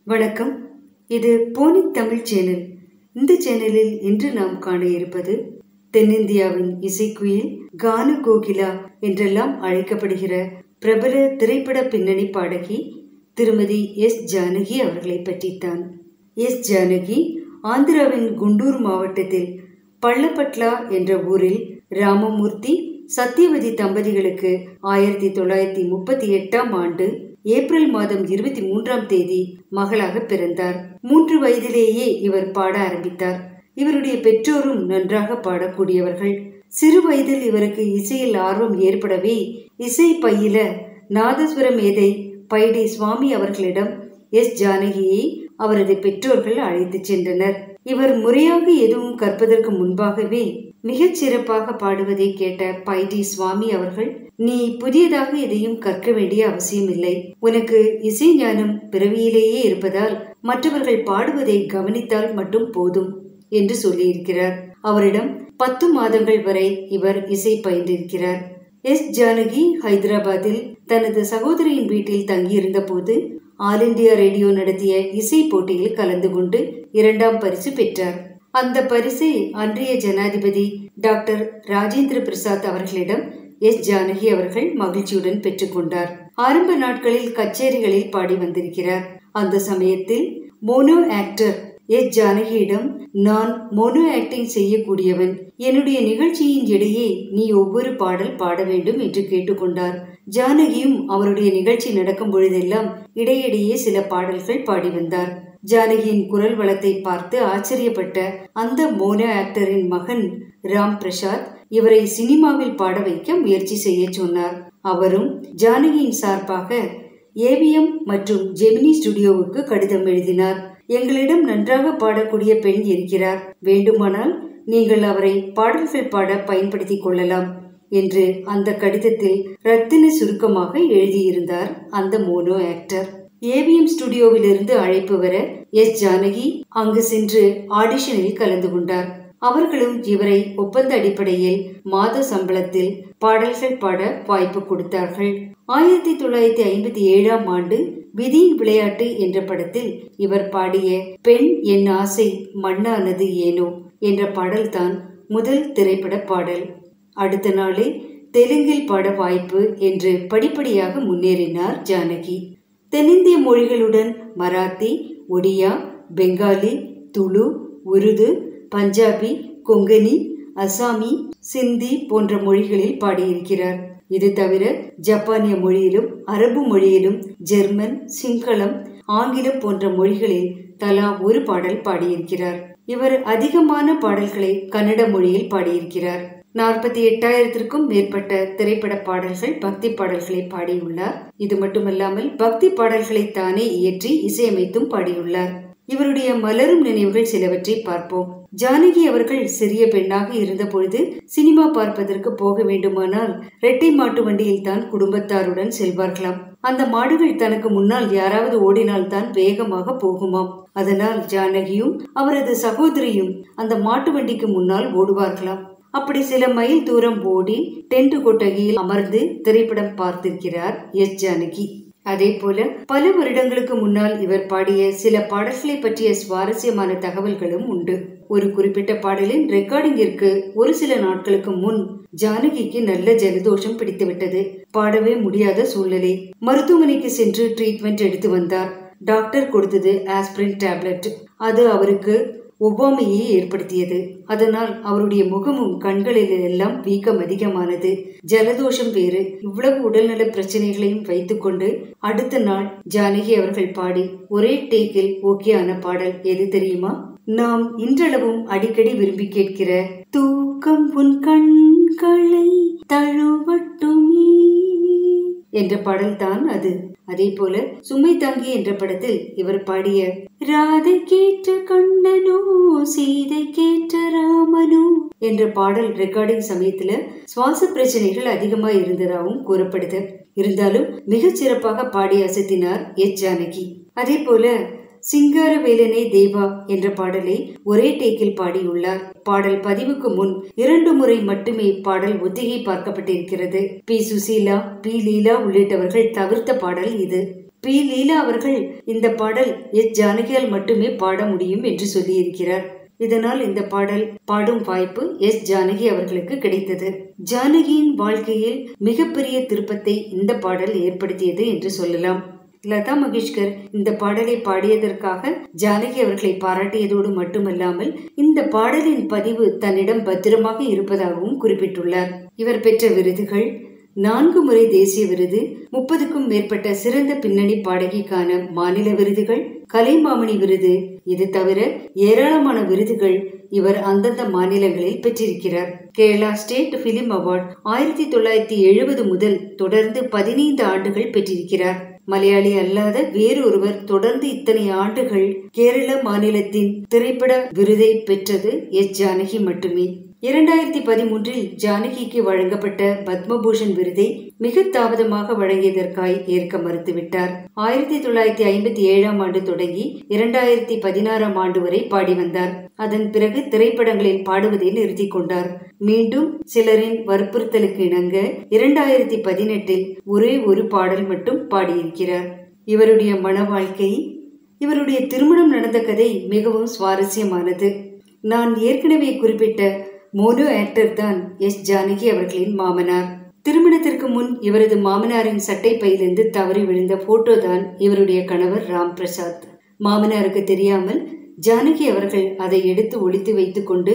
வணக்கம் இது போனிக் தமிழ் சேனல் இந்த சேனலில் இன்று நாம் காண இருப்பது தென்னிந்தியாவின் இசைக்குயில் கான கோகிலா என்றெல்லாம் அழைக்கப்படுகிற பிரபல திரைப்பட பின்னணி பாடகி திருமதி எஸ் ஜானகி அவர்களை பற்றித்தான் எஸ் ஜானகி ஆந்திராவின் குண்டூர் மாவட்டத்தில் பள்ளப்பட்லா என்ற ஊரில் ராமமூர்த்தி சத்தியவதி தம்பதிகளுக்கு ஆயிரத்தி தொள்ளாயிரத்தி முப்பத்தி எட்டாம் ஆண்டு ஏப்ரல் மாதம் இருபத்தி மூன்றாம் தேதி மகளாக பிறந்தார் மூன்று வயதிலேயே இவர் பாட ஆரம்பித்தார் இவருடைய பெற்றோரும் நன்றாக பாடக்கூடியவர்கள் சிறு வயதில் இவருக்கு இசையில் ஆர்வம் ஏற்படவே இசை பயில நாதஸ்வர மேதை பைடி சுவாமி அவர்களிடம் எஸ் ஜானகியை அவரது பெற்றோர்கள் அழைத்துச் சென்றனர் இவர் முறையாக எதுவும் கற்பதற்கு முன்பாகவே மிகச் சிறப்பாக பாடுவதை கேட்ட பைடி சுவாமி அவர்கள் நீ புதியதாக எதையும் கற்க வேண்டிய அவசியமில்லை உனக்கு இசை ஞானம் பிறவியிலேயே இருப்பதால் மற்றவர்கள் பாடுவதை கவனித்தால் மட்டும் போதும் என்று சொல்லியிருக்கிறார் அவரிடம் பத்து மாதங்கள் வரை இவர் இசை பயின்றிருக்கிறார் எஸ் ஜானகி ஹைதராபாத்தில் தனது சகோதரியின் வீட்டில் தங்கியிருந்த போது ஆல் இண்டியா ரேடியோ நடத்திய இசை போட்டியில் கலந்து கொண்டு இரண்டாம் பரிசு பெற்றார் அந்த பரிசை அன்றைய ஜனாதிபதி டாக்டர் ராஜேந்திர பிரசாத் அவர்களிடம் எஸ் ஜானகி அவர்கள் மகிழ்ச்சியுடன் பெற்றுக்கொண்டார் ஆரம்ப நாட்களில் கச்சேரிகளில் பாடி வந்திருக்கிறார் அந்த சமயத்தில் மோனோ ஆக்டர் எஸ் ஜானகியிடம் நான் மோனோ ஆக்டிங் செய்யக்கூடியவன் என்னுடைய நிகழ்ச்சியின் இடையே நீ ஒவ்வொரு பாடல் பாட வேண்டும் என்று கேட்டுக்கொண்டார் ஜானகியும் அவருடைய நிகழ்ச்சி நடக்கும் பொழுதெல்லாம் இடையிடையே சில பாடல்கள் பாடி வந்தார் ஜானகியின் குரல் வளத்தை பார்த்து ஆச்சரியப்பட்ட அந்த மோனோ ஆக்டரின் மகன் ராம் பிரசாத் இவரை சினிமாவில் பாட வைக்க முயற்சி செய்ய சொன்னார் அவரும் ஜானகியின் சார்பாக ஏவிஎம் மற்றும் ஜெமினி ஸ்டுடியோவுக்கு கடிதம் எழுதினார் எங்களிடம் நன்றாக பாடக்கூடிய பெண் இருக்கிறார் வேண்டுமானால் நீங்கள் அவரை பாடல்கள் பாட பயன்படுத்திக் கொள்ளலாம் என்று அந்த கடிதத்தில் ரத்தின சுருக்கமாக எழுதியிருந்தார் அந்த மோனோ ஆக்டர் ஏவிஎம் ஸ்டுடியோவிலிருந்து அழைப்பு வர எஸ் ஜானகி அங்கு சென்று ஆடிஷனில் கலந்து கொண்டார் அவர்களும் இவரை ஒப்பந்த அடிப்படையில் மாத சம்பளத்தில் பாடல்கள் பாட வாய்ப்பு கொடுத்தார்கள் ஆயிரத்தி தொள்ளாயிரத்தி ஐம்பத்தி ஏழாம் ஆண்டு விதியின் விளையாட்டு என்ற படத்தில் இவர் பாடிய பெண் என் ஆசை மண்ணானது ஏனோ என்ற பாடல்தான் முதல் திரைப்பட பாடல் அடுத்த நாளே தெலுங்கில் பாட வாய்ப்பு என்று படிப்படியாக முன்னேறினார் ஜானகி தென்னிந்திய மொழிகளுடன் மராத்தி ஒடியா பெங்காலி துளு உருது பஞ்சாபி கொங்கனி அசாமி சிந்தி போன்ற மொழிகளில் பாடியிருக்கிறார் இது தவிர ஜப்பானிய மொழியிலும் அரபு மொழியிலும் ஜெர்மன் சிங்களம் ஆங்கிலம் போன்ற மொழிகளில் தலா ஒரு பாடல் பாடியிருக்கிறார் இவர் அதிகமான பாடல்களை கன்னட மொழியில் பாடியிருக்கிறார் நாற்பத்தி எட்டாயிரத்திற்கும் மேற்பட்ட திரைப்பட பாடல்கள் பக்தி பாடல்களை பாடியுள்ளார் இது மட்டுமல்லாமல் பக்தி பாடல்களை தானே இயற்றி இசையமைத்தும் பாடியுள்ளார் இவருடைய மலரும் நினைவுகள் சிலவற்றை பார்ப்போம் ஜானகி அவர்கள் சிறிய பெண்ணாக இருந்த பொழுது சினிமா பார்ப்பதற்கு போக வேண்டுமானால் ரெட்டை மாட்டு வண்டியில் தான் குடும்பத்தாருடன் செல்வார்களாம் அந்த மாடுகள் தனக்கு முன்னால் யாராவது ஓடினால் தான் வேகமாக போகுமாம் அதனால் ஜானகியும் அவரது சகோதரியும் அந்த மாட்டு வண்டிக்கு முன்னால் ஓடுவார்களாம் அப்படி சில மைல் தூரம் ஓடி டென்ட் கொட்டகையில் அமர்ந்து திரைப்படம் பார்த்திருக்கிறார் எஸ் ஜானகி அதே போல பல வருடங்களுக்கு முன்னால் இவர் பாடிய சில பாடல்களை பற்றிய சுவாரஸ்யமான தகவல்களும் உண்டு ஒரு குறிப்பிட்ட பாடலின் ரெக்கார்டிங்கிற்கு ஒரு சில நாட்களுக்கு முன் ஜானகிக்கு நல்ல ஜலதோஷம் பிடித்துவிட்டது பாடவே முடியாத சூழ்நிலை மருத்துவமனைக்கு சென்று ட்ரீட்மெண்ட் எடுத்து வந்தார் டாக்டர் கொடுத்தது ஆஸ்பிரின் டேப்லெட் அது அவருக்கு ஒவ்வாமையை ஏற்படுத்தியது அதனால் அவருடைய முகமும் கண்களில் எல்லாம் வீக்கம் அதிகமானது ஜலதோஷம் வேறு இவ்வளவு உடல்நல பிரச்சனைகளையும் வைத்துக்கொண்டு அடுத்த நாள் ஜானகி அவர்கள் பாடி ஒரே டேக்கில் ஓகே ஆன பாடல் எது தெரியுமா நாம் இன்றளவும் அடிக்கடி விரும்பி கேட்கிற தூக்கம் உன் கண்களை தழுவட்டுமே என்ற பாடல் தான் அது அதே போல சுமை தாங்கி என்ற படத்தில் இவர் பாடிய ராதை கேட்ட கண்ணனோ சீதை கேட்ட ராமனோ என்ற பாடல் ரெக்கார்டிங் சமயத்துல சுவாச பிரச்சனைகள் அதிகமா இருந்ததாகவும் கூறப்படுது இருந்தாலும் மிகச் சிறப்பாக பாடி அசத்தினார் எச் ஜானகி அதே போல சிங்கார வேலனே தேவா என்ற பாடலை ஒரே டேக்கில் பாடியுள்ளார் பாடல் பதிவுக்கு முன் இரண்டு முறை மட்டுமே பாடல் ஒத்திகை பார்க்கப்பட்டிருக்கிறது பி சுசீலா பி லீலா உள்ளிட்டவர்கள் தவிர்த்த பாடல் இது பி லீலா அவர்கள் இந்த பாடல் எஸ் ஜானகியால் மட்டுமே பாட முடியும் என்று சொல்லியிருக்கிறார் இதனால் இந்த பாடல் பாடும் வாய்ப்பு எஸ் ஜானகி அவர்களுக்கு கிடைத்தது ஜானகியின் வாழ்க்கையில் மிகப்பெரிய திருப்பத்தை இந்த பாடல் ஏற்படுத்தியது என்று சொல்லலாம் லதா மங்கேஷ்கர் இந்த பாடலை பாடியதற்காக ஜானகி அவர்களை பாராட்டியதோடு மட்டுமல்லாமல் இந்த பாடலின் பதிவு தன்னிடம் பத்திரமாக இருப்பதாகவும் குறிப்பிட்டுள்ளார் இவர் பெற்ற விருதுகள் நான்கு முறை தேசிய விருது முப்பதுக்கும் மேற்பட்ட சிறந்த பின்னணி பாடகிக்கான மாநில விருதுகள் கலைமாமணி விருது இது தவிர ஏராளமான விருதுகள் இவர் அந்தந்த மாநிலங்களில் பெற்றிருக்கிறார் கேரளா ஸ்டேட் பிலிம் அவார்ட் ஆயிரத்தி தொள்ளாயிரத்தி எழுபது முதல் தொடர்ந்து பதினைந்து ஆண்டுகள் பெற்றிருக்கிறார் மலையாளி அல்லாத வேறொருவர் தொடர்ந்து இத்தனை ஆண்டுகள் கேரள மாநிலத்தின் திரைப்பட விருதை பெற்றது எஸ் ஜானகி மட்டுமே இரண்டாயிரத்தி பதிமூன்றில் ஜானகிக்கு வழங்கப்பட்ட பத்மபூஷன் விருதை மிக தாமதமாக வழங்கியதற்காய் ஏற்க மறுத்துவிட்டார் ஆயிரத்தி தொள்ளாயிரத்தி ஐம்பத்தி ஏழாம் ஆண்டு தொடங்கி இரண்டாயிரத்தி பதினாறாம் ஆண்டு வரை பாடி வந்தார் அதன் பிறகு திரைப்படங்களில் பாடுவதை நிறுத்தி கொண்டார் மீண்டும் சிலரின் வற்புறுத்தலுக்கு இணங்க இரண்டாயிரத்தி பதினெட்டில் ஒரே ஒரு பாடல் மட்டும் பாடியிருக்கிறார் இவருடைய மன வாழ்க்கை இவருடைய திருமணம் நடந்த கதை மிகவும் சுவாரஸ்யமானது நான் ஏற்கனவே குறிப்பிட்ட மோனோ ஆக்டர் தான் எஸ் ஜானகி அவர்களின் மாமனார் திருமணத்திற்கு முன் இவரது மாமனாரின் சட்டை பையிலிருந்து தவறி விழுந்த போட்டோ தான் இவருடைய கணவர் ராம் பிரசாத் மாமனாருக்கு தெரியாமல் ஜானகி அவர்கள் அதை எடுத்து ஒழித்து வைத்துக்கொண்டு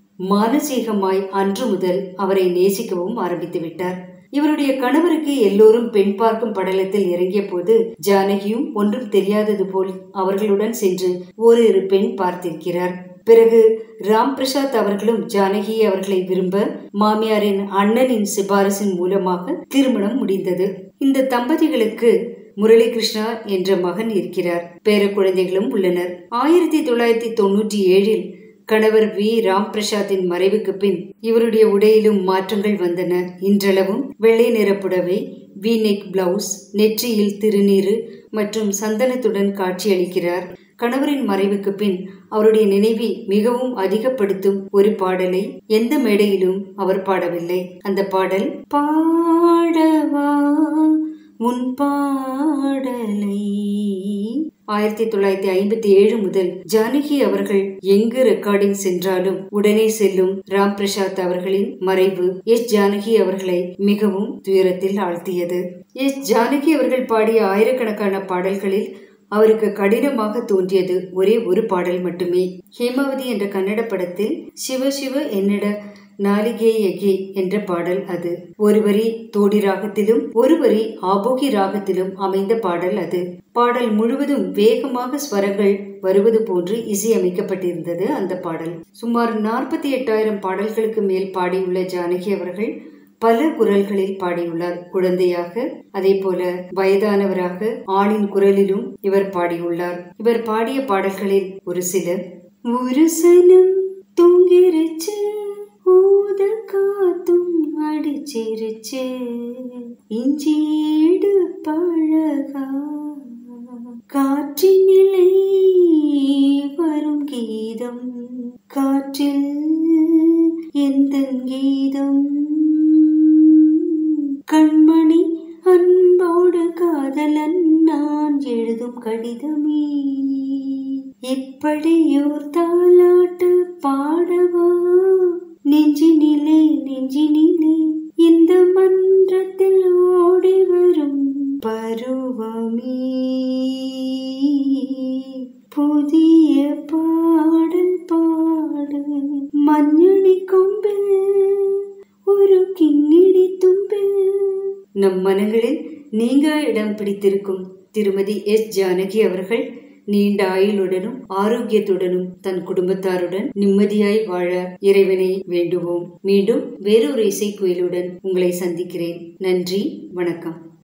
மானசீகமாய் அன்று முதல் அவரை நேசிக்கவும் ஆரம்பித்து விட்டார் இவருடைய கணவருக்கு எல்லோரும் பெண் பார்க்கும் படலத்தில் இறங்கிய போது ஜானகியும் ஒன்றும் தெரியாதது போல் அவர்களுடன் சென்று ஓரிரு பெண் பார்த்திருக்கிறார் பிறகு ராம் பிரசாத் அவர்களும் ஜானகி அவர்களை விரும்ப மாமியாரின் அண்ணனின் சிபாரிசின் மூலமாக திருமணம் முடிந்தது இந்த தம்பதிகளுக்கு முரளி கிருஷ்ணா என்ற மகன் இருக்கிறார் பேர குழந்தைகளும் உள்ளனர் ஆயிரத்தி தொள்ளாயிரத்தி தொன்னூற்றி ஏழில் கணவர் வி ராம் பிரசாத்தின் மறைவுக்கு பின் இவருடைய உடையிலும் மாற்றங்கள் வந்தன இன்றளவும் வெள்ளை நிற புடவை வி நெக் பிளவுஸ் நெற்றியில் திருநீரு மற்றும் சந்தனத்துடன் காட்சியளிக்கிறார் கணவரின் மறைவுக்கு பின் அவருடைய நினைவை மிகவும் அதிகப்படுத்தும் ஒரு பாடலை எந்த மேடையிலும் அவர் பாடவில்லை அந்த பாடல் பாடவா உன் பாடலை ஆயிரத்தி தொள்ளாயிரத்தி ஐம்பத்தி ஏழு முதல் ஜானகி அவர்கள் எங்கு ரெக்கார்டிங் சென்றாலும் உடனே செல்லும் ராம் பிரசாத் அவர்களின் மறைவு எஸ் ஜானகி அவர்களை மிகவும் துயரத்தில் ஆழ்த்தியது எஸ் ஜானகி அவர்கள் பாடிய ஆயிரக்கணக்கான பாடல்களில் அவருக்கு கடினமாக தோன்றியது ஒரே ஒரு பாடல் மட்டுமே ஹேமாவதி என்ற கன்னட படத்தில் சிவ சிவ என்னிட நாளிகே எகே என்ற பாடல் அது ஒரு வரி தோடி ராகத்திலும் ஒரு வரி ஆபோகி ராகத்திலும் அமைந்த பாடல் அது பாடல் முழுவதும் வேகமாக ஸ்வரங்கள் வருவது போன்று இசையமைக்கப்பட்டிருந்தது அந்த பாடல் சுமார் நாற்பத்தி எட்டாயிரம் பாடல்களுக்கு மேல் பாடியுள்ள ஜானகி அவர்கள் பல குரல்களில் பாடியுள்ளார் குழந்தையாக அதே போல வயதானவராக ஆணின் குரலிலும் இவர் பாடியுள்ளார் இவர் பாடிய பாடல்களில் ஒரு சில ஒரு சனம் தூங்கிருச்சு ஊத காத்தும் அடிச்சிருச்சு இஞ்சீடு பழகா காற்றினிலை வரும் கீதம் காற்றில் எந்த கீதம் கண்மணி அன்போடு காதலன் நான் எழுதும் கடிதமே இப்படியோர் தாலாட்டு பாடவா நெஞ்சினிலே நெஞ்சினிலே இந்த மன்றத்தில் ஓடி வரும் பருவமே புதிய பாடல் பாடு மஞ்சளி கொம்பில் ஒரு கிங்கிடி தும்பில் நம் மனங்களில் நீங்க இடம் பிடித்திருக்கும் திருமதி எஸ் ஜானகி அவர்கள் நீண்ட ஆயுளுடனும் ஆரோக்கியத்துடனும் தன் குடும்பத்தாருடன் நிம்மதியாய் வாழ இறைவனை வேண்டுவோம் மீண்டும் வேறொரு இசைக்குயிலுடன் உங்களை சந்திக்கிறேன் நன்றி வணக்கம்